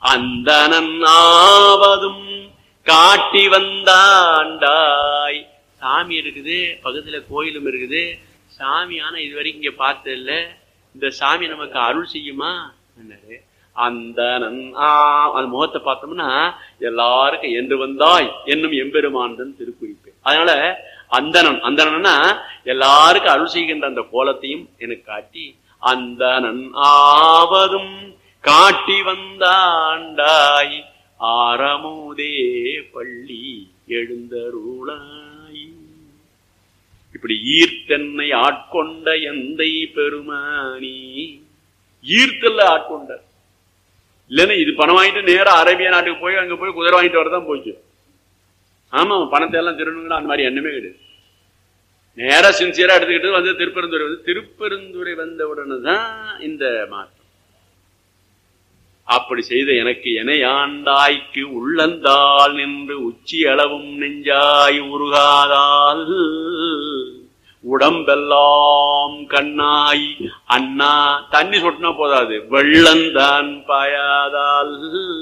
அந்தனன் ஆவதும் காட்டி வந்தாண்டாய் சாமி இருக்குது பக்கத்துல கோயிலும் இருக்குது சாமி ஆனா இது வரைக்கும் இங்க பார்த்தது இல்ல இந்த சாமி நமக்கு அருள் செய்யுமா என்னாரு அந்த அந்த முகத்தை பார்த்தோம்னா எல்லாருக்கும் என்று வந்தாய் என்னும் எம்பெருமான் திருக்குறிப்பு அதனால அந்தணன் அந்தணன்னா எல்லாருக்கும் அருள் செய்கின்ற அந்த கோலத்தையும் எனக்கு காட்டி அந்தணன் ஆவதும் காட்டி வந்தாண்டாய் ஆரமுதே பள்ளி எழுந்தருளாய் இப்படி ஈர்த்தென்னை ஆட்கொண்ட எந்தை பெருமானி ஈர்த்தல்ல ஆட்கொண்ட இல்லைன்னா இது பணம் வாங்கிட்டு நேரம் அரேபியா நாட்டுக்கு போய் அங்க போய் குதிரை வாங்கிட்டு வரதான் போச்சு ஆமா பணத்தை எல்லாம் திருடுங்களா அந்த மாதிரி எண்ணமே கிடையாது நேரா சின்சியரா எடுத்துக்கிட்டு வந்து திருப்பெருந்துறை வந்து திருப்பெருந்துறை வந்த உடனே தான் இந்த மாற்றம் அப்படி செய்த எனக்கு எனையாண்டாய்க்கு உள்ளந்தால் நின்று உச்சி அளவும் நெஞ்சாய் உருகாதால் உடம்பெல்லாம் கண்ணாய் அண்ணா தண்ணி சொட்டினா போதாது வெள்ளந்தான் பாயாதால்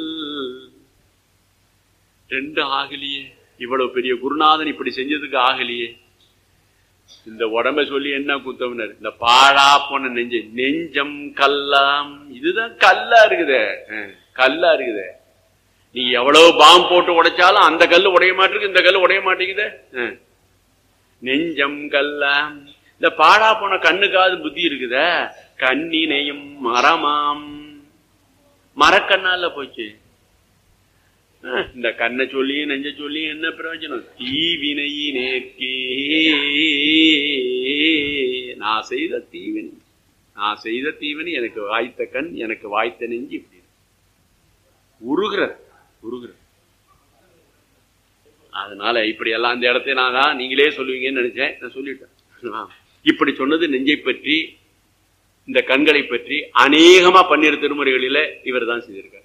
ரெண்டு ஆகலியே இவ்வளவு பெரிய குருநாதன் இப்படி செஞ்சதுக்கு ஆகலியே இந்த உடம்ப சொல்லி என்ன குத்தவனர் இந்த பாழா போன நெஞ்சு நெஞ்சம் கல்லாம் இதுதான் கல்லா இருக்குதே கல்லா இருக்குதே நீ எவ்வளவு பாம் போட்டு உடைச்சாலும் அந்த கல்லு உடைய மாட்டிருக்கு இந்த கல்லு உடைய மாட்டேங்குதே நெஞ்சம் கல்லாம் இந்த பாழா போன கண்ணுக்காவது புத்தி இருக்குத கண்ணினையும் மரமாம் மரக்கண்ணால போச்சு இந்த கண்ணை சொல்லி நெஞ்ச சொல்லி என்ன பிரயோஜனம் தீவினையினேக்கே நான் செய்த தீவினை நான் செய்த தீவினை எனக்கு வாய்த்த கண் எனக்கு வாய்த்த நெஞ்சு இப்படி உருகிற உருகிற அதனால இப்படி எல்லாம் அந்த இடத்தை நான் தான் நீங்களே சொல்லுவீங்கன்னு நினைச்சேன் நான் சொல்லிட்டேன் இப்படி சொன்னது நெஞ்சை பற்றி இந்த கண்களை பற்றி அநேகமா பன்னிரு திருமுறைகளில இவர் தான் செய்திருக்கார்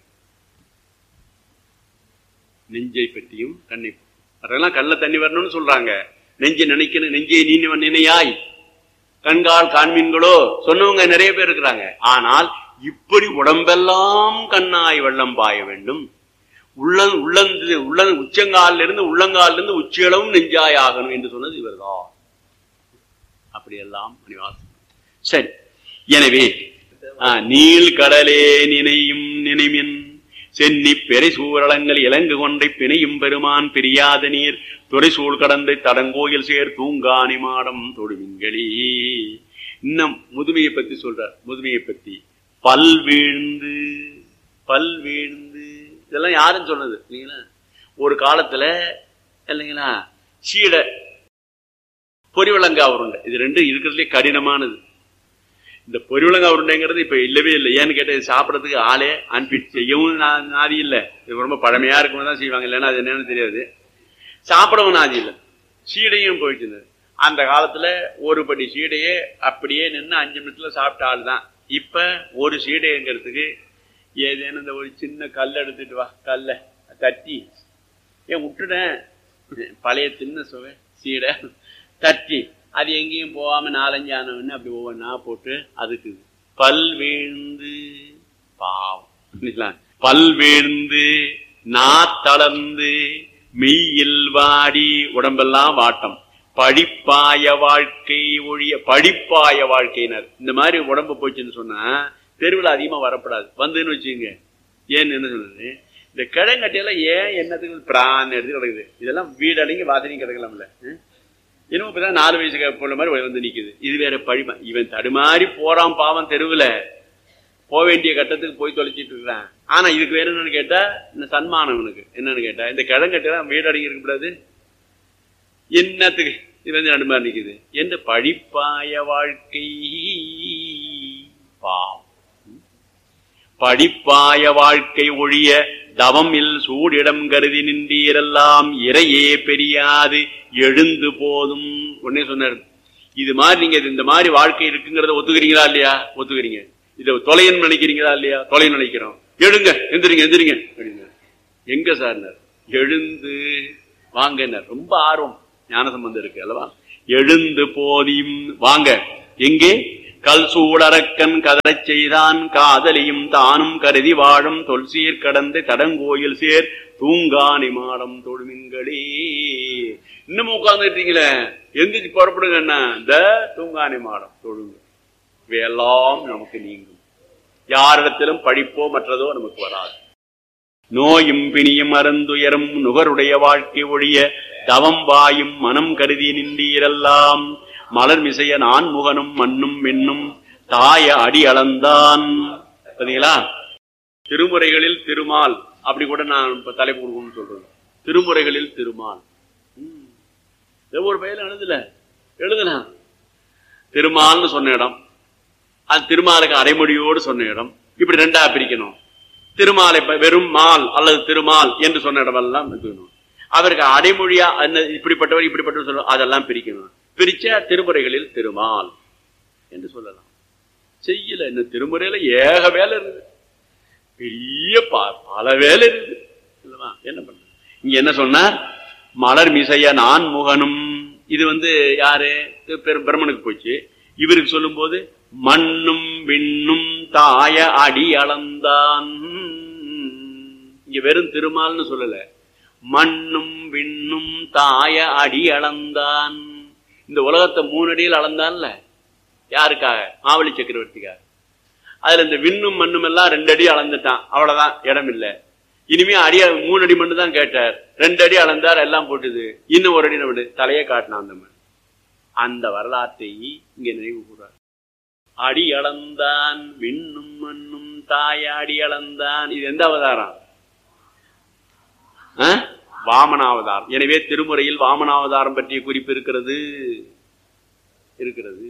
நெஞ்சை பற்றியும் கண்ணை அதெல்லாம் கண்ணில் தண்ணி வரணும்னு சொல்றாங்க நெஞ்சை நினைக்கணும் நெஞ்சை நீ நினையாய் கண்கால் காண்மீன்களோ சொன்னவங்க நிறைய பேர் இருக்கிறாங்க ஆனால் இப்படி உடம்பெல்லாம் கண்ணாய் வெள்ளம் பாய வேண்டும் உள்ள உள்ளந்து உள்ள உச்சங்காலில் இருந்து உள்ளங்காலில் இருந்து உச்சியளவும் நெஞ்சாய் ஆகணும் என்று சொன்னது இவர்தான் அப்படியெல்லாம் மணிவாசம் சரி எனவே நீள் கடலே நினையும் நினைமின் சென்னி பெரை சூரளங்கள் இலங்கு கொண்டை பிணையும் பெருமான் பிரியாத நீர் துறை சூழ் கடந்தை தடங்கோயில் சேர் தூங்காணி மாடம் தொடுமின்களி இன்னும் முதுமையை பத்தி சொல்றார் முதுமையை பத்தி பல் வீழ்ந்து பல் வீழ்ந்து இதெல்லாம் யாருன்னு சொன்னது இல்லைங்களா ஒரு காலத்துல இல்லைங்களா சீடை பொறிவிளங்கா உருண்டை இது ரெண்டும் இருக்கிறதுலே கடினமானது இந்த பொறிவிளங்கா உருண்டைங்கிறது இப்ப இல்லவே இல்லை ஏன்னு கேட்டது சாப்பிடறதுக்கு ஆளே அனுப்பி செய்யவும் நாதி இல்லை இது ரொம்ப பழமையா இருக்கும் தான் செய்வாங்க இல்லைன்னா அது என்னன்னு தெரியாது சாப்பிடவும் நாதி இல்லை சீடையும் போயிட்டு இருந்தது அந்த காலத்துல ஒரு படி சீடையே அப்படியே நின்று அஞ்சு நிமிஷத்துல சாப்பிட்ட ஆள் தான் இப்ப ஒரு சீடைங்கிறதுக்கு ஏதேனும் இந்த ஒரு சின்ன கல் எடுத்துட்டு வா கல்ல தட்டி ஏன் விட்டுட்டேன் பழைய தின்ன சுவை சீடை தட்டி அது எங்கேயும் போகாம நாலஞ்சு ஆனவன்னு அப்படி ஒவ்வொன்றா போட்டு அதுக்கு பல் வீழ்ந்து பாவம் பல் வீழ்ந்து நாத்தளர்ந்து மெய்யில் வாடி உடம்பெல்லாம் வாட்டம் படிப்பாய வாழ்க்கை ஒழிய படிப்பாய வாழ்க்கையினர் இந்த மாதிரி உடம்பு போச்சுன்னு சொன்னா தெருவில் அதிகமா வரப்படாது வந்துன்னு வச்சுங்க ஏன்னு என்ன சொல்றது இந்த கிழங்கட்டியெல்லாம் ஏன் என்னத்துக்கு பிரான் எடுத்து கிடக்குது இதெல்லாம் வீடு அடங்கி வாசனையும் கிடக்கலாம்ல இன்னும் இப்பதான் நாலு வயசு போல மாதிரி வந்து நிக்குது இது வேற பழிமா இவன் தடுமாறி போறான் பாவம் தெருவுல போக வேண்டிய கட்டத்துக்கு போய் தொலைச்சிட்டு இருக்கிறான் ஆனா இதுக்கு வேற என்னன்னு கேட்டா இந்த சன்மானம் இவனுக்கு என்னன்னு கேட்டா இந்த கிழங்கட்டெல்லாம் வீடு அடங்கி இருக்கக்கூடாது என்னத்துக்கு இது வந்து நடுமாறி நிக்குது எந்த படிப்பாய வாழ்க்கை பாவம் படிப்பாய வாழ்க்கை ஒழிய தவம் இல் சூடிடம் கருதி நின்றீரெல்லாம் இறையே பெரியாது எழுந்து போதும் உடனே சொன்னார் இது மாதிரி நீங்க இந்த மாதிரி வாழ்க்கை இருக்குங்கிறத ஒத்துக்கிறீங்களா இல்லையா ஒத்துக்கிறீங்க இதை தொலைன்னு நினைக்கிறீங்களா இல்லையா தொலை நினைக்கிறோம் எழுங்க எந்திரிங்க எந்திரிங்க எங்க சார் எழுந்து வாங்க ரொம்ப ஆர்வம் ஞான சம்பந்தம் இருக்கு அல்லவா எழுந்து போதியும் வாங்க எங்கே கல் சூடரக்கன் கதறச் செய்தான் காதலியும் தானும் கருதி வாழும் தொல்சீர் கடந்து தடங்கோயில் சேர் தூங்கானி மாடம் தொழுமின்களே இன்னும் உட்கார்ந்துட்டீங்களே எந்திரிச்சு புறப்படுங்க என்ன இந்த தூங்கானி மாடம் தொழுங்க இவையெல்லாம் நமக்கு நீங்கும் யாரிடத்திலும் படிப்போ மற்றதோ நமக்கு வராது நோயும் பிணியும் அருந்துயரும் நுகருடைய வாழ்க்கை ஒழிய தவம் வாயும் மனம் கருதி நின்றீரெல்லாம் மலர் மிசைய நான் முகனும் மண்ணும் மின்னும் தாய அடி அளந்தான் பாத்தீங்களா திருமுறைகளில் திருமால் அப்படி கூட நான் இப்ப தலைப்பு கொடுக்கணும்னு சொல்றேன் திருமுறைகளில் திருமால் ம். ஏதோ ஒரு பயில எழுதல எழுதலாம் திருமால்னு சொன்ன இடம் அது திருமாலுக்கு அரைமொழியோடு சொன்ன இடம் இப்படி ரெண்டா பிரிக்கணும் திருமாலை ப- வெறும் மால் அல்லது திருமால் என்று சொன்ன இடமெல்லாம் இருக்கணும் அவருக்கு அடைமொழியா என்ன இப்படிப்பட்டவர் இப்படிப்பட்டவர் சொல்ல அதெல்லாம் பிரிக்கணும் பிரிச்சா திருமுறைகளில் திருமால் என்று சொல்லலாம் செய்யல இந்த திருமுறையில ஏக வேலை இருக்குது பெரிய ப- பல வேலை இருக்குது இல்லவா என்ன பண்ண இங்க என்ன சொன்னார் மலர் மிசைய நான் முகனும் இது வந்து யாரு இது பெரு- பிரம்மனுக்கு போச்சு இவருக்கு சொல்லும்போது மண்ணும் விண்ணும் தாய அடி அளந்தான் இங்க வெறும் திருமால்னு சொல்லல மண்ணும் விண்ணும் தாய அடி அளந்தான் இந்த உலகத்தை மூணு அடியில் அளந்தான்ல யாருக்காக மாவலி சக்கரவர்த்திக்காக அதுல இந்த விண்ணும் மண்ணும் எல்லாம் ரெண்டு அடி அளந்துட்டான் அவ்வளவுதான் இடம் இல்ல இனிமே அடி மூணு அடி மண்ணு தான் கேட்டார் ரெண்டு அடி அளந்தார் எல்லாம் போட்டுது இன்னும் ஒரு அடி நம்ம தலையே காட்டினான் அந்த மண் அந்த வரலாற்றை இங்க நினைவு கூறார் அடி அளந்தான் விண்ணும் மண்ணும் தாய அடி அளந்தான் இது எந்த அவதாரம் ஆ? வாமனாவதாரம் எனவே திருமுறையில் வாமனாவதாரம் பற்றிய குறிப்பு இருக்கிறது இருக்கிறது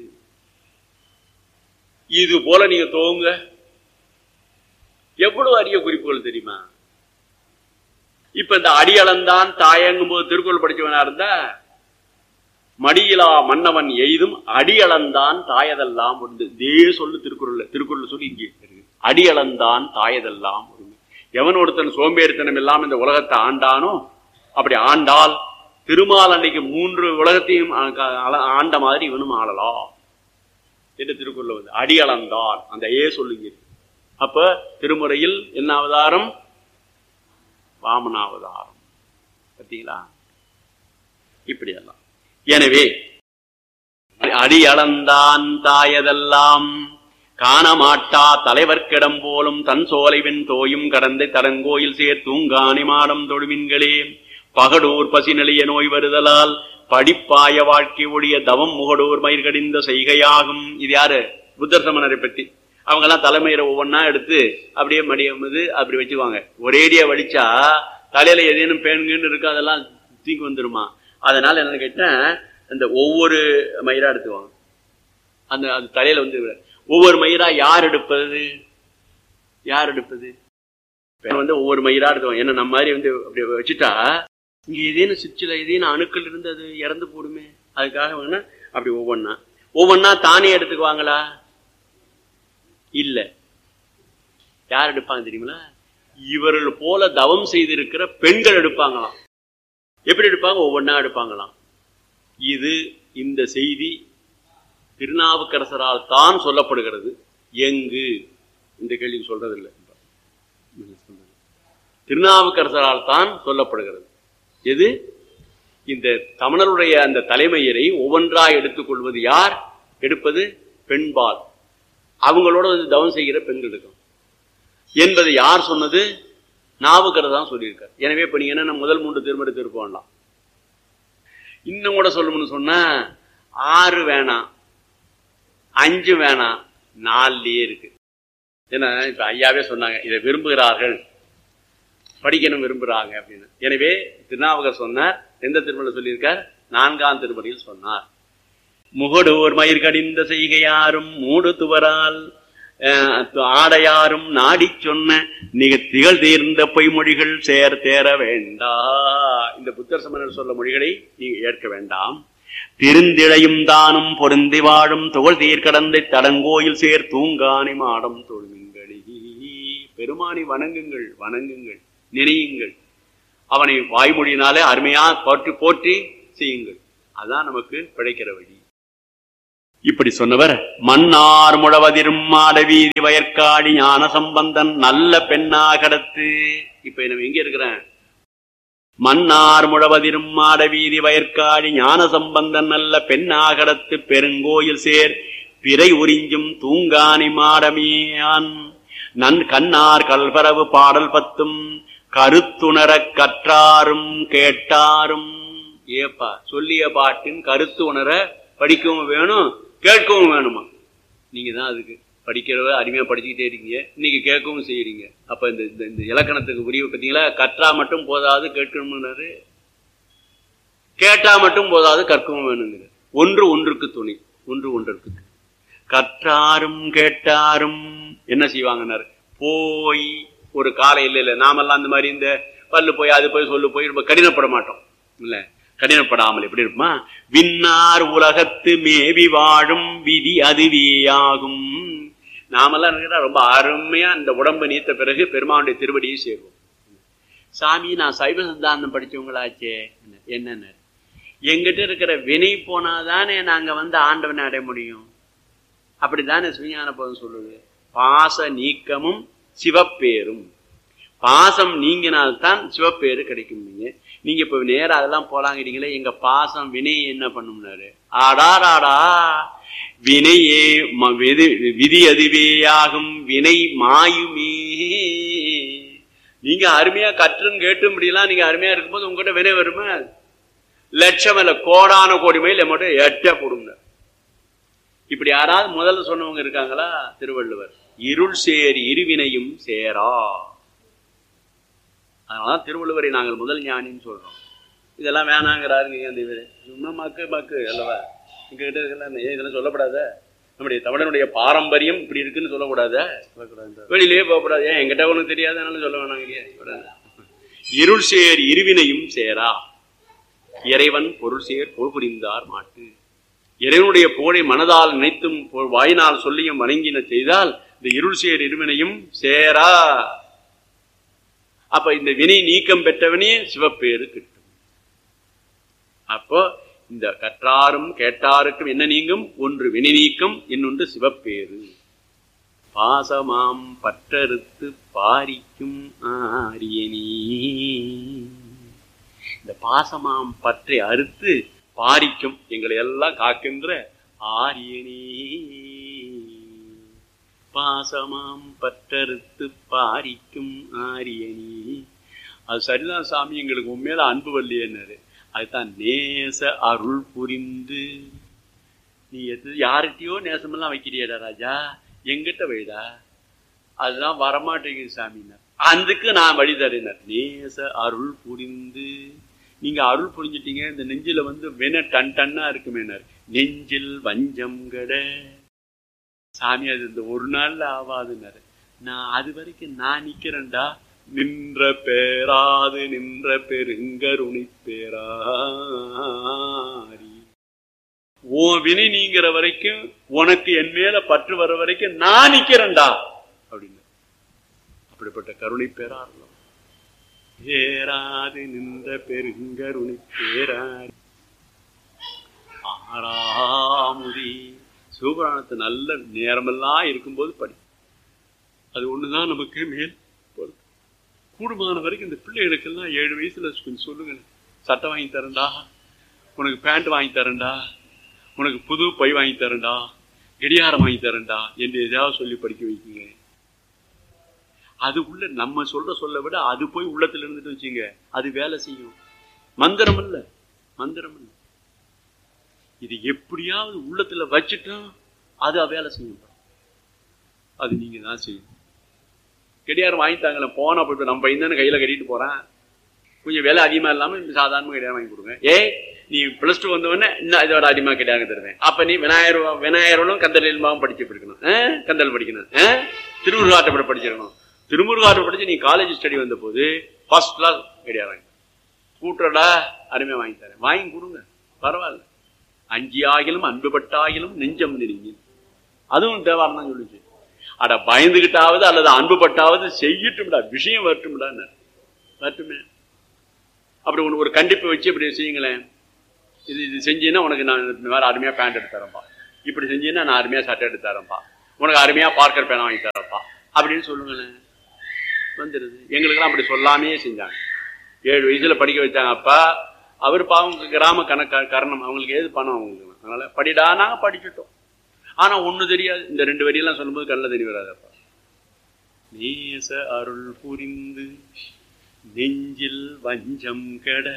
இது போல நீங்க தோங்க எவ்வளவு அரிய குறிப்புகள் தெரியுமா இப்ப இந்த அடியளந்தான் தாயங்கும் போது திருக்குறள் படிச்சவனா இருந்தா மடியிலா மன்னவன் எய்தும் அடியளந்தான் தாயதெல்லாம் உண்டு இதே சொல்லு திருக்குறள்ல திருக்குறள் சொல்லி இங்கே இருக்கு அடியளந்தான் தாயதெல்லாம் உண்டு எவன் ஒருத்தன் சோம்பேறித்தனம் இல்லாம இந்த உலகத்தை ஆண்டானோ அப்படி ஆண்டால் திருமால் அன்னைக்கு மூன்று உலகத்தையும் ஆ- ஆ- ஆண்ட மாதிரி இவனும் ஆளலாம் என்று திருக்குறள் வந்து அடி அளந்தான் அந்த ஏ சொல்லுங்க அப்ப திருமுறையில் என்ன அவதாரம் வாமனாவதாரம் பார்த்தீங்களா இப்படியெல்லாம் எனவே அடி அளந்தான் தாயதெல்லாம் காணமாட்டா தலைவர்க்கிடம் போலும் தன் சோலைவின் தோயும் கடந்த தடங்கோயில் சேர் தூங்காணி மாடம் தொழுமின்களே பகடூர் பசிநிலைய நோய் வருதலால் படிப்பாய வாழ்க்கை ஒழிய தவம் முகடூர் மயிர்கடிந்த செய்கையாகும் இது யாரு புத்தர் சமணரை பற்றி அவங்க எல்லாம் தலைமையில ஒவ்வொன்னா எடுத்து அப்படியே மடியமது அப்படி வச்சுக்குவாங்க ஒரேடியா வலிச்சா தலையில ஏதேனும் பேணுங்கன்னு இருக்கு அதெல்லாம் தீங்கு வந்துருமா அதனால என்னன்னு கேட்டேன் இந்த ஒவ்வொரு மயிரா எடுத்துவாங்க அந்த அது தலையில வந்து ஒவ்வொரு மயிரா யார் எடுப்பது யார் எடுப்பது இப்ப வந்து ஒவ்வொரு மயிரா எடுத்துவாங்க ஏன்னா நம்ம மாதிரி வந்து அப்படி வச்சுட்டா இங்க ஏதேனும் சிற்சில ஏதேனும் அணுக்கள் இருந்து அது இறந்து போடுமே அதுக்காக வேணா அப்படி ஒவ்வொன்னா ஒவ்வொன்னா தானே எடுத்துக்குவாங்களா இல்ல யார் எடுப்பாங்க தெரியுங்களா இவர்கள் போல தவம் செய்திருக்கிற பெண்கள் எடுப்பாங்களாம் எப்படி எடுப்பாங்க ஒவ்வொன்னா எடுப்பாங்களாம் இது இந்த செய்தி திருநாவுக்கரசரால் தான் சொல்லப்படுகிறது எங்கு இந்த கேள்வி சொல்றதில்லை திருநாவுக்கரசரால் தான் சொல்லப்படுகிறது எது இந்த தமிழருடைய அந்த தலைமையரை ஒவ்வொன்றாய் எடுத்துக்கொள்வது யார் எடுப்பது பெண்பால் அவங்களோட வந்து தவம் செய்கிற பெண்கள் இருக்கும் என்பதை யார் சொன்னது நாவுக்கர் தான் சொல்லியிருக்கார் எனவே இப்ப நீங்க என்ன முதல் மூன்று திருமண திருப்ப வேண்டாம் இன்னும் கூட சொல்லணும்னு சொன்னா ஆறு வேணாம் அஞ்சு வேணாம் நாலுலயே இருக்கு ஏன்னா இப்ப ஐயாவே சொன்னாங்க இதை விரும்புகிறார்கள் படிக்கணும் விரும்புறாங்க அப்படின்னு எனவே திருநாவுக்கர் சொன்னார் எந்த திருமணம் சொல்லியிருக்கார் நான்காம் திருமணியில் சொன்னார் முகடோர் மயிர் கடிந்த செய்கையாரும் மூடு துவரால் அஹ், ஆடையாரும் நாடிச் சொன்ன நிக திகழ் தீர்ந்த பொய்மொழிகள் சேர் தேர வேண்டா இந்த புத்தர் சமணர் சொல்ல மொழிகளை நீங்க ஏற்க வேண்டாம் திருந்திழையும் தானும் பொருந்தி வாழும் துகள் தீர் கடந்தை தடங்கோயில் சேர் தூங்கானி மாடம் தொழுமிங்களி பெருமானி வணங்குங்கள் வணங்குங்கள் நினையுங்கள் அவனை வாய்மொழியினாலே அருமையா போற்றி போற்றி செய்யுங்கள் அதான் நமக்கு பிழைக்கிற வழி இப்படி சொன்னவர் மன்னார் முழவதிரும் மாடவீதி வயற்காடி ஞான சம்பந்தன் நல்ல பெண்ணாகடத்து இப்ப நம்ம எங்க இருக்கிறேன் மன்னார் முழவதிரும் மாடவீதி வயற்காடி ஞான சம்பந்தன் நல்ல பெண்ணாகடத்து பெருங்கோயில் சேர் பிறை உறிஞ்சும் தூங்கானி மாடமியான் நன் கண்ணார் கல்பரவு பாடல் பத்தும் கருத்துணரக் கற்றாரும் கேட்டாரும் ஏப்பா சொல்லிய பாட்டின் கருத்து உணர படிக்கவும் வேணும் கேட்கவும் வேணுமா நீங்க தான் அதுக்கு படிக்கிறவ அருமையா படிச்சுக்கிட்டே இருக்கீங்க இன்னைக்கு கேட்கவும் செய்யறீங்க அப்ப இந்த இந்த- இந்த இலக்கணத்துக்கு புரிய பார்த்தீங்களா கற்றா மட்டும் போதாது கேட்கணும்னாரு கேட்டா மட்டும் போதாது கற்கவும் வேணுங்கிற ஒன்று ஒன்றுக்கு துணை ஒன்று ஒன்றுக்கு துணை. கற்றாரும் கேட்டாரும் என்ன செய்வாங்கன்னாரு போய் ஒரு காலையில் இல்லை நாமெல்லாம் அந்த மாதிரி இந்த பல்லு போய் அது போய் சொல்லு போய் ரொம்ப கடினப்பட மாட்டோம் இல்ல கடினப்படாமல் எப்படி இருப்போமா விண்ணார் உலகத்து மேவி வாழும் விதி அதுவேயாகும் நாமெல்லாம் இருக்கிறா ரொம்ப அருமையா இந்த உடம்பு நீத்த பிறகு பெருமானுடைய திருவடியை சேருவோம் சாமி நான் சைவ சித்தாந்தம் படிச்சவங்களாச்சே என்னன்னு எங்கிட்ட இருக்கிற வினை போனாதானே நாங்க வந்து ஆண்டவனை அடைய முடியும் அப்படித்தானே சுஞான போதும் சொல்லுது பாச நீக்கமும் சிவப்பேரும் பாசம் நீங்கினால்தான் சிவப்பேரு கிடைக்கும் நீங்க நீங்க இப்ப நேரா அதெல்லாம் போலாங்கிறீங்களே எங்க பாசம் வினை என்ன பண்ணும்னாரு ஆடாடாடா வினையே ம- விதி விதி அதுவேயாகும் வினை மாயுமே நீங்க அருமையா கற்றும் கேட்டும் இப்படிலாம் நீங்க அருமையா இருக்கும்போது உங்ககிட்ட வினை வருமா லட்சம் இல்ல கோடான கோடி மைல் மட்டும் எட்ட போடுங்க இப்படி யாராவது முதல்ல சொன்னவங்க இருக்காங்களா திருவள்ளுவர் இருள் சேர் இருவினையும் சேரா அதனால திருவள்ளுவரை நாங்கள் முதல் ஞானின்னு சொல்றோம் இதெல்லாம் வேணாங்கிறாருங்க அந்த இவரு சும்மா மக்கு மக்கு அல்லவா எங்க கிட்ட இருக்கலாம் ஏன் இதெல்லாம் சொல்லப்படாத நம்முடைய தமிழனுடைய பாரம்பரியம் இப்படி இருக்குன்னு சொல்லக்கூடாத வெளியிலேயே போகக்கூடாது ஏன் எங்கிட்ட ஒன்றும் தெரியாதனால சொல்ல வேணாங்க இருள் சேர் இருவினையும் சேரா இறைவன் பொருள் சேர் பொருள் புரிந்தார் மாட்டு இறைவனுடைய புகழை மனதால் நினைத்தும் பொ- வாயினால் சொல்லியும் வணங்கின செய்தால் இந்த இருள் சேர் இருவினையும் சேரா அப்ப இந்த வினை நீக்கம் பெற்றவனே சிவப்பேறு கிட்டும் அப்போ இந்த கற்றாரும் கேட்டாருக்கும் என்ன நீங்கும் ஒன்று வினை நீக்கம் இன்னொன்று சிவப்பேறு பாசமாம் பற்றறுத்து பாரிக்கும் ஆரியனே இந்த பாசமாம் பற்றை அறுத்து பாரிக்கும் எங்களை எல்லாம் காக்கின்ற ஆரியனே பாசமாம் பற்றறுத்து பாரிக்கும் ஆரியனே அது சரிதான் சாமி எங்களுக்கு உண்மையில அன்பு வல்லியன்னாரு அதுதான் நேச அருள் புரிந்து நீ எது யார்கிட்டயோ நேசமெல்லாம் வைக்கிறியடா ராஜா எங்கிட்ட வைடா அதுதான் வரமாட்டேங்குது சாமினார் அதுக்கு நான் வழி தரேனார் நேச அருள் புரிந்து நீங்க அருள் புரிஞ்சிட்டீங்க இந்த நெஞ்சில வந்து வென டன் டன்னா இருக்குமேனார் நெஞ்சில் வஞ்சம் கட சாமி அது இந்த ஒரு நாள்ல ஆவாதுன்னாரு நான் அது வரைக்கும் நான் நிக்கிறேன்டா நின்ற பேராது நின்ற பெருங்கருணை பேராரி உன் வினை நீங்கிற வரைக்கும் உனக்கு என் மேல பற்று வர வரைக்கும் நான் நிக்கிறேன்டா அப்படின்னு அப்படிப்பட்ட கருணை பேராரலாம் பேராது நின்ற பெருங்கருணை பேராரி ஆறாமுதி சிவபுராணத்தை நல்ல நேரமெல்லாம் இருக்கும்போது படி அது ஒண்ணுதான் நமக்கு மேல் பொறுத்து கூடுமான வரைக்கும் இந்த பிள்ளைகளுக்கெல்லாம் ஏழு வயசுல கொஞ்சம் சொல்லுங்க சட்டை வாங்கி தரேன்டா உனக்கு பேண்ட் வாங்கி தரேன்டா உனக்கு புது பை வாங்கி தரேன்டா கடியாரம் வாங்கி தரேன்டா என்று எதாவது சொல்லி படிக்க வைக்குங்க அது உள்ள நம்ம சொல்ற சொல்ல விட அது போய் உள்ளத்துல இருந்துட்டு வச்சுங்க அது வேலை செய்யும் மந்திரம் இல்ல மந்திரம் இல்ல இது எப்படியாவது உள்ளத்துல வச்சுட்டா அது வேலை செய்யும் அது நீங்க தான் செய்யணும் கடியாரம் வாங்கித்தாங்களே போனா போயிட்டு நம்ம பையன் தானே கையில கட்டிட்டு போறான் கொஞ்சம் விலை அதிகமா இல்லாம சாதாரண கடியாரம் வாங்கி கொடுங்க ஏய் நீ பிளஸ் டூ வந்தவொடனே இன்னும் இதோட அதிகமா கடியாரம் தருவேன் அப்ப நீ விநாயகர் விநாயகரும் கந்தல் இல்மாவும் படிச்சு படிக்கணும் ஆ? கந்தல் படிக்கணும் ஆ? திருமுருகாட்டப்பட படிச்சிருக்கணும் திருமுருகாட்ட படிச்சு நீ காலேஜ் ஸ்டடி வந்த போது ஃபர்ஸ்ட் கிளாஸ் கடியாரம் வாங்கி கூட்டுறடா அருமையா வாங்கி தரேன் வாங்கி கொடுங்க பரவாயில்ல அஞ்சி ஆகிலும் அன்புபட்டாகிலும் நெஞ்சம் நெருங்கி அதுவும் தேவாரம் தான் சொல்லுச்சு அட பயந்துகிட்டாவது அல்லது அன்புபட்டாவது செய்யட்டும்டா விஷயம் வரட்டும்டா வரட்டுமே அப்படி ஒன்று ஒரு கண்டிப்பை வச்சு இப்படி செய்யுங்களேன் இது இது செஞ்சீங்கன்னா உனக்கு நான் வேற அருமையா பேண்ட் எடுத்து தரேன்ப்பா இப்படி செஞ்சீங்கன்னா நான் அருமையா சட்டை எடுத்து தரேன்ப்பா உனக்கு அருமையா பார்க்கர் பேனா வாங்கி தரப்பா அப்படின்னு சொல்லுங்களேன் வந்துடுது எங்களுக்கெல்லாம் அப்படி சொல்லாமே செஞ்சாங்க ஏழு வயசுல படிக்க வச்சாங்க அப்பா அவர் பாவம் கிராம கணக்க கரணம் அவங்களுக்கு ஏது பணம் அவங்களுக்கு அதனால படிடா நாங்க படிச்சுட்டோம் ஆனா ஒண்ணு தெரியாது இந்த ரெண்டு வரியெல்லாம் சொல்லும்போது கண்ணில் தெரிய வராதப்பா நேச அருள் புரிந்து நெஞ்சில் வஞ்சம் கெட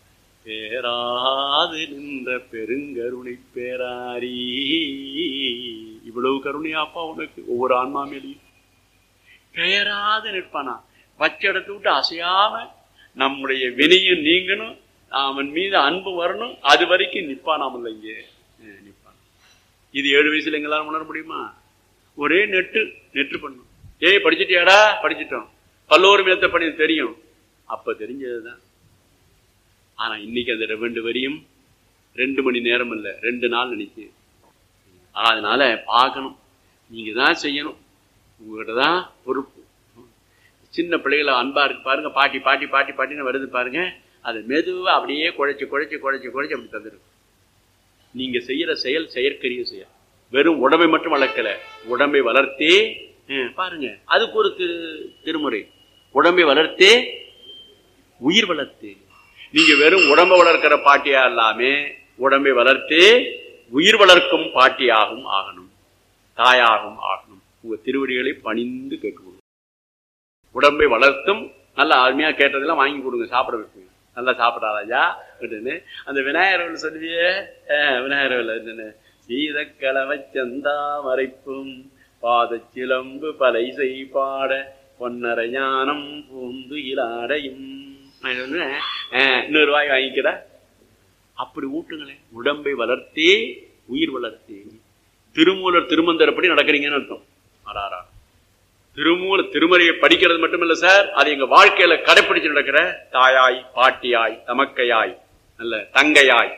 பேராது நின்ற பெருங்கருணை பேராரி இவ்வளவு கருணையாப்பா உனக்கு ஒவ்வொரு ஆன்மா மேலேயும் பெயராது நிற்பானா வச்ச இடத்தை விட்டு அசையாம நம்முடைய வினையும் நீங்கணும் அவன் மீது அன்பு வரணும் அது வரைக்கும் நிப்பானாமல்ல இங்கே அஹ் நிப்பான் இது ஏழு வயசுல எங்களால் உணர முடியுமா ஒரே நெட்டு நெட்டு பண்ணும் ஏய் படிச்சிட்டியாடா படிச்சிட்டோம் பல்லோரு மேத்த பணி தெரியும் அப்ப தெரிஞ்சதுதான் ஆனா இன்னைக்கு அந்த ரெண்டு வரியும் ரெண்டு மணி நேரம் இல்ல ரெண்டு நாள் நினைச்சு அதனால பார்க்கணும் நீங்க தான் செய்யணும் உங்ககிட்ட தான் பொறுப்பு சின்ன பிள்ளைகளை அன்பா இருக்கு பாருங்க பாட்டி பாட்டி பாட்டி பாட்டின்னு வருது பாருங்க அது மெதுவா அப்படியே குழைச்சு குழைச்சு குழைச்சு குழைச்சு அப்படி தந்துடும் நீங்க செய்யற செயல் செயற்கரிய செயல் வெறும் உடம்பை மட்டும் வளர்க்கல உடம்பை வளர்த்தே ஹம், பாருங்க அதுக்கு ஒரு திரு திருமுறை உடம்பை வளர்த்தே உயிர் வளர்த்து நீங்க வெறும் உடம்பை வளர்க்கிற பாட்டியா இல்லாம உடம்பை வளர்த்தே உயிர் வளர்க்கும் பாட்டியாகவும் ஆகணும் தாயாகவும் ஆகணும் உங்க திருவடிகளை பணிந்து கேட்டுக்கொள்ளும் உடம்பை வளர்த்தும் நல்ல அருமையா கேட்டதெல்லாம் வாங்கி கொடுங்க சாப்பிட வைப்பீங்க நல்லா சாப்பிடா ராஜா அப்படின்னு அந்த விநாயகர் சொல்லுவியே அஹ், விநாயகர் என்னன்னு சீதக்கலவை சந்தா மறைப்பும் பாதச்சிலம்பு பலை பாட பொன்னர ஞானம் பூந்து இலாடையும் நான் சொன்னேன், அஹ், இன்னொரு வாய் வாங்கிக்கிறா அப்படி ஊட்டுங்களேன் உடம்பை வளர்த்தே உயிர் வளர்த்தே திருமூலர் திருமந்தரப்படி நடக்கிறீங்கன்னு அர்த்தம் அடாரா திருமூல திருமறையை படிக்கிறது மட்டுமில்ல சார் அது எங்க வாழ்க்கையில கடைப்பிடிச்சு நடக்கிற தாயாய் பாட்டியாய் தமக்கையாய் நல்ல தங்கையாய்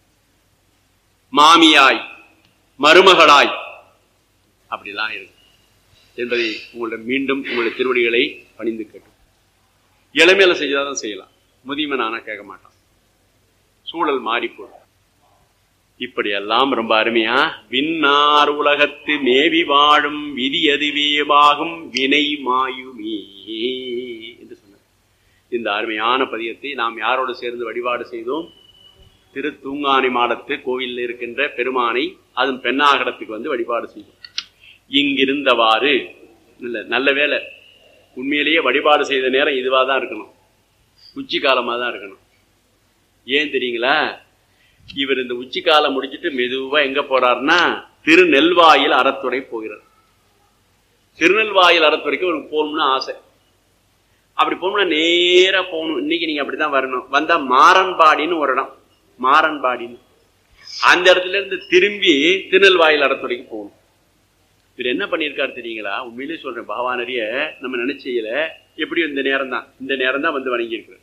மாமியாய் மருமகளாய் அப்படிலாம் இருக்கு என்பதை உங்களுடைய மீண்டும் உங்களுடைய திருவடிகளை பணிந்து கேட்டும் இளமையில செஞ்சாதான் செய்யலாம் முதியமை நானா கேட்க மாட்டான் சூழல் மாறி போடும் இப்படியெல்லாம் ரொம்ப அருமையா விண்ணார் உலகத்து மேவி வாழும் விதி அதுவேவாகும் வினை மாயுமே என்று சொன்னார் இந்த அருமையான பதியத்தை நாம் யாரோடு சேர்ந்து வழிபாடு செய்தோம் திரு தூங்கானை மாடத்து கோவிலில் இருக்கின்ற பெருமானை அதுவும் பெண்ணாகடத்துக்கு வந்து வழிபாடு செய்தோம் இங்கிருந்தவாறு இல்ல நல்ல வேலை உண்மையிலேயே வழிபாடு செய்த நேரம் இதுவா தான் இருக்கணும் உச்சி காலமா தான் இருக்கணும் ஏன் தெரியுங்களா இவர் இந்த உச்சி காலம் முடிச்சிட்டு மெதுவா எங்க போறாருன்னா திருநெல்வாயில் அறத்துறை போகிறார் திருநெல்வாயில் அறத்துறைக்கு ஒரு போகணும்னு ஆசை அப்படி போகணும்னா நேரா போகணும் இன்னைக்கு நீங்க அப்படிதான் வரணும் வந்தா மாரன்பாடின்னு ஒரு இடம் மாரன்பாடின்னு அந்த இடத்துல இருந்து திரும்பி திருநெல்வாயில் அறத்துறைக்கு போகணும் இவர் என்ன பண்ணியிருக்காரு தெரியுங்களா உண்மையிலேயே சொல்றேன் பகவானரிய நம்ம நினைச்சையில எப்படியும் இந்த நேரம் தான் இந்த நேரம் தான் வந்து வணங்கி இருக்கிறார்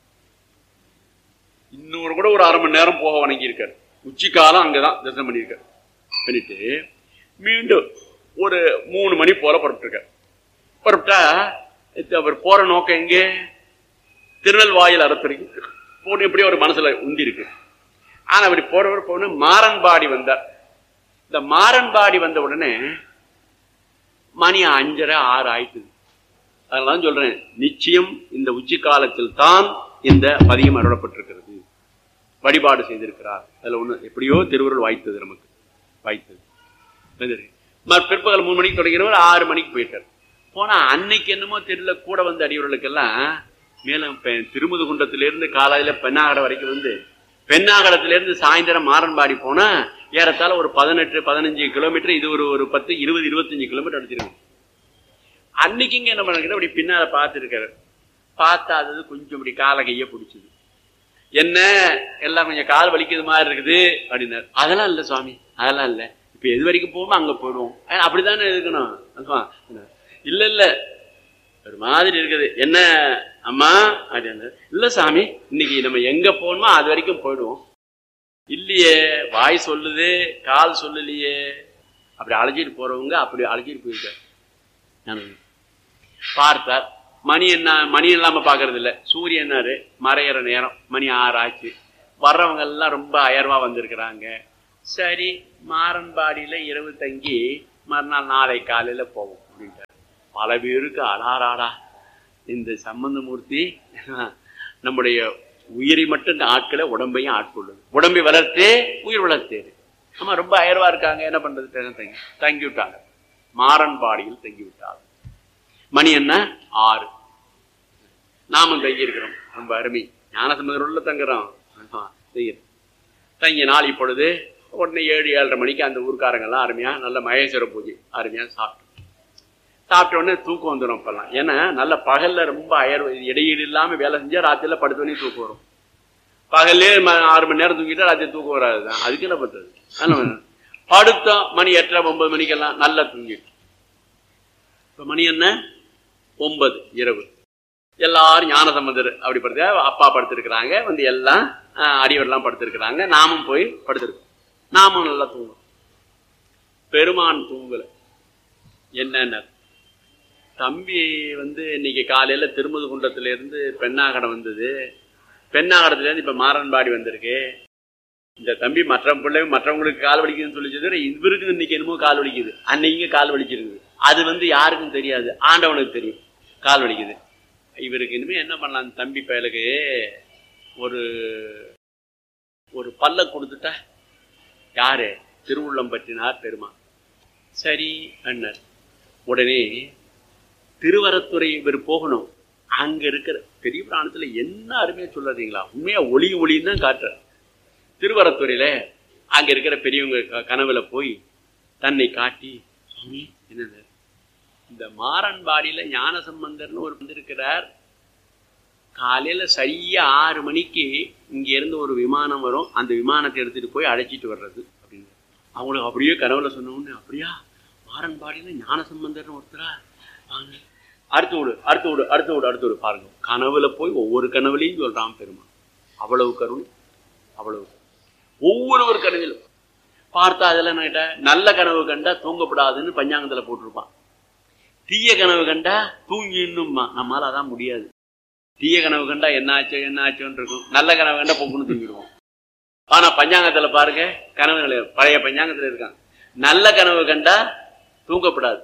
இன்னொரு கூட ஒரு அரை மணி நேரம் போக வணங்கி இருக்காரு உச்சி காலம் அங்கதான் தரிசனம் பண்ணியிருக்காரு பண்ணிட்டு மீண்டும் ஒரு மூணு மணி போல புறப்பட்டிருக்காரு புறப்பட்டா இது அவர் போற நோக்கம் எங்கே திருநெல்வாயில் அறத்துறைக்கு போன எப்படியோ ஒரு மனசுல உந்தி இருக்கு ஆனா அப்படி போறவர் போன மாரன்பாடி வந்தார் இந்த மாரன்பாடி வந்த உடனே மணி அஞ்சரை ஆறு ஆயிட்டுது அதனால சொல்றேன் நிச்சயம் இந்த உச்சி காலத்தில் தான் இந்த பதியம் அருளப்பட்டிருக்கிறது வழிபாடு செய்திருக்கிறார் அதுல ஒண்ணு எப்படியோ திருவருள் வாய்த்தது நமக்கு வாய்த்தது சரி. மறு பிற்பகல் மூணு மணிக்கு தொடங்கிறவர் ஆறு மணிக்கு போயிட்டார் போனா அன்னைக்கு என்னமோ தெரியல கூட வந்த அடியவர்களுக்கெல்லாம் மேலும் பெ- திருமுதுகுன்றத்திலிருந்து காலையில பெண்ணாகட வரைக்கும் வந்து பெண்ணாகடத்திலிருந்து சாயந்தரம் மாறன்பாடி போனா ஏறத்தாழ ஒரு பதினெட்டு பதினஞ்சு கிலோமீட்டர் இது ஒரு ஒரு பத்து இருபது இருபத்தஞ்சு கிலோமீட்டர் அடிச்சிருக்கு அன்னைக்கு இங்க என்ன பண்ணுறது அப்படி பின்னால பார்த்துருக்காரு பார்த்தா அது கொஞ்சம் இப்படி காலை கைய பிடிச்சது என்ன எல்லாம் கொஞ்சம் கால் வலிக்குது மாதிரி இருக்குது அப்படின்னாரு அதெல்லாம் இல்லை சுவாமி அதெல்லாம் இல்லை இப்ப எது வரைக்கும் போவோமோ அங்க போயிடுவோம் அஹ் அப்படித்தானே இருக்கணும் அதுவா? இல்ல இல்ல ஒரு மாதிரி இருக்குது என்ன அம்மா அப்படின்னு இல்ல சாமி இன்னைக்கு நம்ம எங்க போகணுமோ அது வரைக்கும் போயிடுவோம் இல்லையே வாய் சொல்லுது கால் சொல்லலையே அப்படி அழைச்சிட்டு போறவங்க அப்படி அழைச்சிட்டு போயிருக்காரு நான் பார்த்தார் மணி என்ன மணி இல்லாம பாக்குறது இல்ல சூரியனாரு மறையிற நேரம் மணி ஆறு ஆச்சு வர்றவங்க எல்லாம் ரொம்ப அயர்வா வந்திருக்கிறாங்க சரி மாறன்பாடியில இரவு தங்கி மறுநாள் நாளை காலையில போவோம் அப்படின்ட்டார் பல பேருக்கு அடாராடா இந்த சம்பந்தமூர்த்தி நம்முடைய உயிரை மட்டும் இந்த ஆட்களை உடம்பையும் ஆட்கொள்ளுது உடம்பை வளர்த்து உயிர் வளர்த்தேரு ஆமா ரொம்ப அயர்வா இருக்காங்க என்ன பண்றது தங்கி தங்கி விட்டாங்க மாறன்பாடியில் தங்கி விட்டாங்க மணி என்ன ஆறு நாமும் தங்கி இருக்கிறோம் ரொம்ப அருமை ஞானசம்பந்தர் உள்ள தங்குறோம் தங்கி தங்கி நாள் இப்பொழுது உடனே ஏழு ஏழரை மணிக்கு அந்த ஊர்க்காரங்கெல்லாம் அருமையா நல்ல மகேஸ்வர பூஜை அருமையா சாப்பிட்டோம் சாப்பிட்ட உடனே தூக்கம் வந்துடும் இப்பெல்லாம் ஏன்னா நல்ல பகல்ல ரொம்ப அயர் இடையீடு இல்லாம வேலை செஞ்சா ராத்திரில படுத்தோடனே தூக்கம் வரும் பகல்லே ஆறு மணி நேரம் தூங்கிட்டா ராத்திரி தூக்கம் வராதுதான் அதுக்கு என்ன பண்றது அதனால படுத்தோம் மணி எட்டரை ஒன்பது மணிக்கெல்லாம் நல்லா தூங்கிட்டு இப்ப மணி என்ன ஒன்பது இரவு எல்லாரும் ஞான சம்பந்தர் அப்படி படுத்து அப்பா படுத்திருக்கிறாங்க வந்து எல்லாம் அடிவரெல்லாம் படுத்திருக்கிறாங்க நாமும் போய் படுத்திருக்கோம் நாமும் நல்லா தூங்கும் பெருமான் தூங்கல என்னென்ன தம்பி வந்து இன்னைக்கு காலையில திருமுது குண்டத்துல இருந்து பெண்ணாகடம் வந்தது பெண்ணாகடத்துல இருந்து இப்ப மாறன்பாடி வந்திருக்கு இந்த தம்பி மற்ற பிள்ளை மற்றவங்களுக்கு கால் வலிக்குதுன்னு சொல்லிச்சது இவருக்கு இன்னைக்கு என்னமோ கால் வலிக்குது அன்னைக்கு கால் வலிச்சிருக்குது அது வந்து யாருக்கும் தெரியாது ஆண்டவனுக்கு தெரியும் கால் வலிக்குது இவருக்கு இனிமே என்ன பண்ணலாம் தம்பி பயலுக்கு ஒரு ஒரு பல்ல கொடுத்துட்டா யாரு திருவுள்ளம் பற்றினார் பெருமா சரி அண்ணர் உடனே திருவரத்துறை இவர் போகணும் அங்க இருக்கிற பெரிய பிராணத்துல என்ன அருமையா சொல்லாதீங்களா உண்மையா ஒளி ஒளின்னு தான் காட்டுற திருவரத்துறையில அங்க இருக்கிற பெரியவங்க கனவுல போய் தன்னை காட்டி சுவாமி என்னது இந்த மாறன்பாடியில ஞான சம்பந்தர்னு ஒரு வந்திருக்கிறார் காலையில சரியா ஆறு மணிக்கு இங்க இருந்து ஒரு விமானம் வரும் அந்த விமானத்தை எடுத்துட்டு போய் அழைச்சிட்டு வர்றது அப்படின்னு அவங்களுக்கு அப்படியே கனவுல சொன்னோன்னு அப்படியா மாறன்பாடியில ஞான சம்பந்தர்னு ஒருத்தரா வாங்க அடுத்து விடு அடுத்து விடு அடுத்து விடு அடுத்து விடு பாருங்க கனவுல போய் ஒவ்வொரு கனவுலையும் சொல்றான் பெருமா அவ்வளவு கருணை அவ்வளவு ஒவ்வொருவர் கனவிலும் பார்த்தா அதெல்லாம் என்ன நல்ல கனவு கண்டா தூங்கப்படாதுன்னு பஞ்சாங்கத்துல போட்டிருப்பான் தீய கனவு கண்டா தூங்கி இன்னும்மா நம்மளால அதான் முடியாது தீய கனவு கண்டா என்ன ஆச்சோ என்ன ஆச்சோன்னு இருக்கும் நல்ல கனவு கண்டா பொங்குன்னு தூங்கிடுவோம் ஆனா பஞ்சாங்கத்துல பாருங்க கனவு பழைய பஞ்சாங்கத்துல இருக்கான் நல்ல கனவு கண்டா தூங்கப்படாது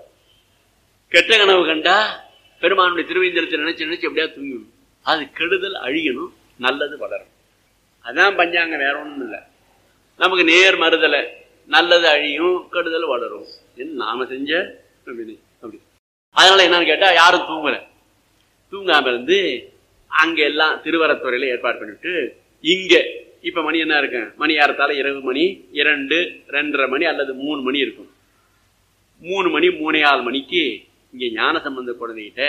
கெட்ட கனவு கண்டா பெருமானுடைய திருவேந்திரத்தை நினைச்சு நினைச்சு எப்படியா தூங்கிடும் அது கெடுதல் அழியணும் நல்லது வளரும் அதான் பஞ்சாங்கம் வேற ஒண்ணும் இல்லை நமக்கு நேர் மறுதலை நல்லது அழியும் கெடுதல் வளரும் நாம செஞ்ச அப்படி அதனால என்னன்னு கேட்டா யாரும் தூங்கல தூங்காம இருந்து அங்க எல்லாம் திருவரத்துறையில ஏற்பாடு பண்ணிட்டு இங்க இப்ப மணி என்ன இருக்கு மணி ஏறத்தால இரவு மணி இரண்டு ரெண்டரை மணி அல்லது மூணு மணி இருக்கும் மூணு மணி மூணே ஆறு மணிக்கு இங்க ஞான சம்பந்த குழந்தைகிட்ட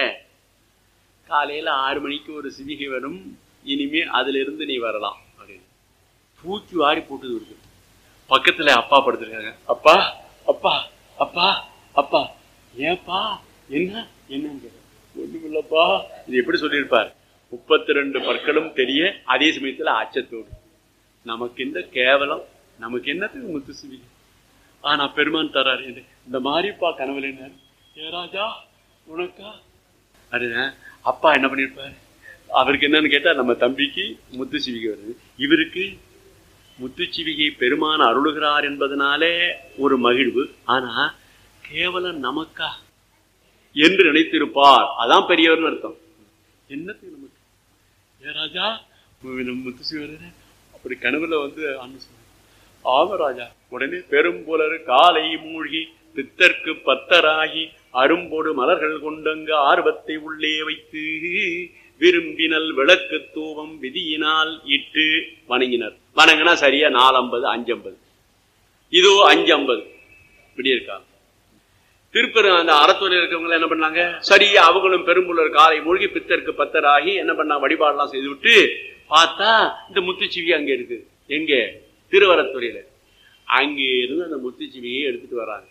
காலையில ஆறு மணிக்கு ஒரு சிவிகை வரும் இனிமே அதுல இருந்து நீ வரலாம் அப்படின்னு தூக்கி வாரி போட்டுது இருக்கு பக்கத்துல அப்பா படுத்திருக்காங்க அப்பா அப்பா அப்பா அப்பா ஏப்பா என்ன என்னன்னு கேட்க ஒண்ணுமில்லப்பா இது எப்படி சொல்லியிருப்பார் முப்பத்தி ரெண்டு பற்களும் தெரிய அதே சமயத்துல அச்சத்தோடு நமக்கு இந்த கேவலம் நமக்கு என்னத்துக்கு முத்து சிவிகை ஆனா பெருமான் தராரு இந்த மாதிரிப்பா கனவுல என்ன ஏ ராஜா உனக்கா அப்படின்னா அப்பா என்ன பண்ணிருப்பாரு அவருக்கு என்னன்னு கேட்டா நம்ம தம்பிக்கு முத்து சிவிகை வருது இவருக்கு முத்து சிவிகை பெருமான் அருளுகிறார் என்பதனாலே ஒரு மகிழ்வு ஆனா கேவலம் நமக்கா என்று நினைத்திருப்பார் அதான் பெரியவர்னு அர்த்தம் என்னத்துக்கு நமக்கு ஏ ராஜா முத்து சிவரே அப்படி கனவுல வந்து ஆண்டு சொன்ன ஆம ராஜா உடனே பெரும்புலர் காலை மூழ்கி பித்தர்க்கு பத்தராகி அரும்போடு மலர்கள் கொண்டங்க ஆர்வத்தை உள்ளே வைத்து விரும்பினல் விளக்கு தூவம் விதியினால் இட்டு வணங்கினர் வணங்கினா சரியா நாலம்பது அஞ்சம்பது இதோ அஞ்சு ஐம்பது இப்படி இருக்காங்க திருப்பெரு அந்த அறத்துறையில் இருக்கவங்க என்ன பண்ணாங்க சரியா அவங்களும் பெரும்புலர் காலை மூழ்கி பித்தருக்கு பத்தராகி என்ன பண்ணா வழிபாடெல்லாம் செய்து விட்டு பார்த்தா இந்த முத்துச்சிவி அங்க இருக்கு எங்க திருவரத்துறையில அங்கே இருந்து அந்த முத்துச்சிவியை எடுத்துட்டு வராங்க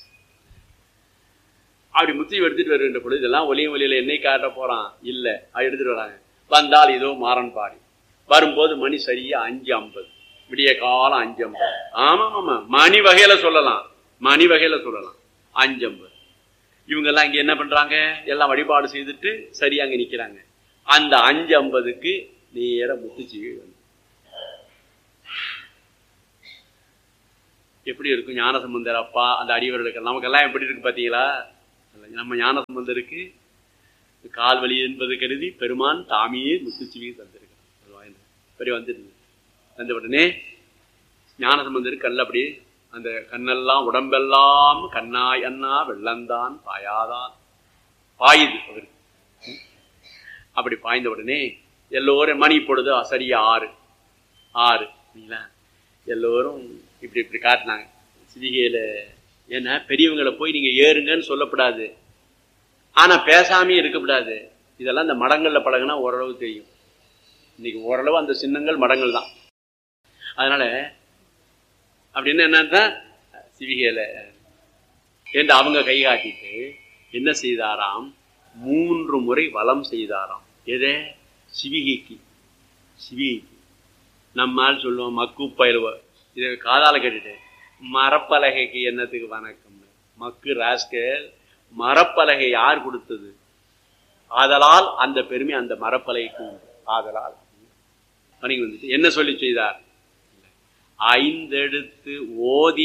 அப்படி முத்தி எடுத்துட்டு வருகின்ற பொழுது இதெல்லாம் ஒலியும் ஒலியில என்னை காட்ட போறான் இல்ல அது எடுத்துட்டு வராங்க வந்தால் இதோ மாறன் பாடி வரும்போது மணி சரியா அஞ்சு ஐம்பது விடிய காலம் அஞ்சு ஐம்பது ஆமா ஆமா மணி வகையில சொல்லலாம் மணி வகையில சொல்லலாம் அஞ்சு ஐம்பது இவங்க எல்லாம் இங்க என்ன பண்றாங்க எல்லாம் வழிபாடு செய்துட்டு சரியா அங்க நிக்கிறாங்க அந்த அஞ்சு ஐம்பதுக்கு நேர முத்துச்சிவி வந்து எப்படி இருக்கும் ஞானசம்பந்தர் அப்பா அந்த அடியவர்களுக்கு நமக்கெல்லாம் எப்படி இருக்கு பாத்தீங்களா நம்ம ஞானசம்பந்தருக்கு கால் வலி என்பது கருதி பெருமான் தாமியே முத்துச்சிவியை தந்திருக்கிறார் பெரிய வந்துருது வந்த உடனே ஞானசம்பந்தருக்கு கல்ல அப்படி அந்த கண்ணெல்லாம் உடம்பெல்லாம் கண்ணாய் அண்ணா வெள்ளந்தான் பாயாதான் பாயுது அவருக்கு அப்படி பாய்ந்த உடனே எல்லோரும் மணி பொழுது சரியா ஆறு ஆறு சரிங்களா எல்லோரும் இப்படி இப்படி காட்டினாங்க சிவிகையில ஏன்னா பெரியவங்களை போய் நீங்க ஏறுங்கன்னு சொல்லப்படாது ஆனா பேசாமையும் இருக்கக்கூடாது இதெல்லாம் இந்த மடங்கள்ல பழகுனா ஓரளவு தெரியும் இன்னைக்கு ஓரளவு அந்த சின்னங்கள் மடங்கள் தான் அதனால அப்படின்னு என்னன்னா சிவிகையில என்று அவங்க கை காட்டிட்டு என்ன செய்தாராம் மூன்று முறை வலம் செய்தாராம் எதே சிவிகைக்கு சிவிகைக்கு நம்மால் சொல்லுவோம் மக்கு பயிலுவ இதை காதால கேட்டுட்டு மரப்பலகைக்கு என்னத்துக்கு வணக்கம் மக்கு ராஸ்கல் மரப்பலகை யார் கொடுத்தது ஆதலால் அந்த பெருமை அந்த மரப்பலகைக்கு உண்டு ஆதலால் பணிக்கு வந்துட்டு என்ன சொல்லி செய்தார் ஐந்தெடுத்து ஓதி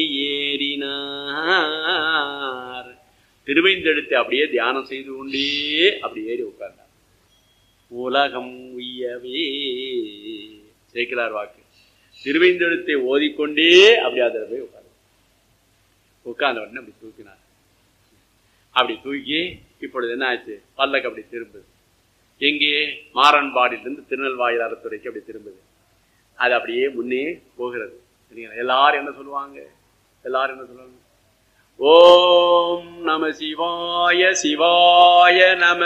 ஏறினார் திருவைந்தெடுத்து அப்படியே தியானம் செய்து கொண்டே அப்படி ஏறி உட்கார்ந்தார் உலகம் உய்யவே சேர்க்கிறார் வாக்கு திருவைந்தெழுத்தை ஓதிக்கொண்டே அப்படி அதில் போய் உட்கார்ந்து உட்கார்ந்த உடனே அப்படி தூக்கினார் அப்படி தூக்கி இப்பொழுது என்ன ஆச்சு பல்லக்கு அப்படி திரும்புது எங்கே மாறன்பாடிலிருந்து திருநெல்வாயிலாரத்துறைக்கு அப்படி திரும்புது அது அப்படியே முன்னே போகிறது சரிங்களா எல்லாரும் என்ன சொல்லுவாங்க எல்லாரும் என்ன சொல்லுவாங்க ஓம் நம சிவாய சிவாய நம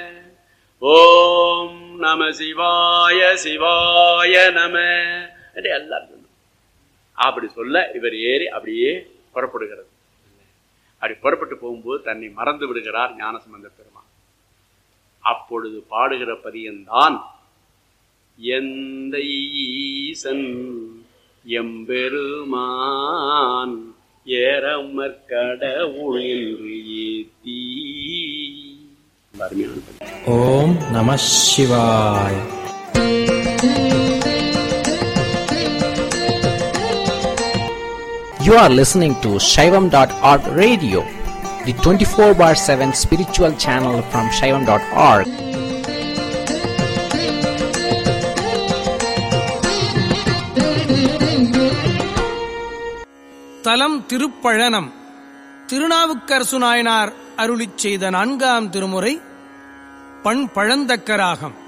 ஓம் நம சிவாய சிவாய நம என்று எல்லாரும் சொன்னோம் அப்படி சொல்ல இவர் ஏறி அப்படியே புறப்படுகிறது அப்படி புறப்பட்டு போகும்போது தன்னை மறந்து விடுகிறார் ஞானசம்பந்த பெருமான் அப்பொழுது பாடுகிற பதியன்தான் எந்த ஈசன் எம்பெருமான் ஏறமற் கடவுள் என்று ஏத்தி அருமையான பதியம். ஓம் நம சிவாய் You are listening to Shaivam.org radio, the 24 bar 7 spiritual channel from Shaivam.org. தலம் திருப்பழனம் திருநாவுக்கரசு நாயனார் அருளிச் செய்த நான்காம் திருமுறை பண் பழந்தக்கராகம்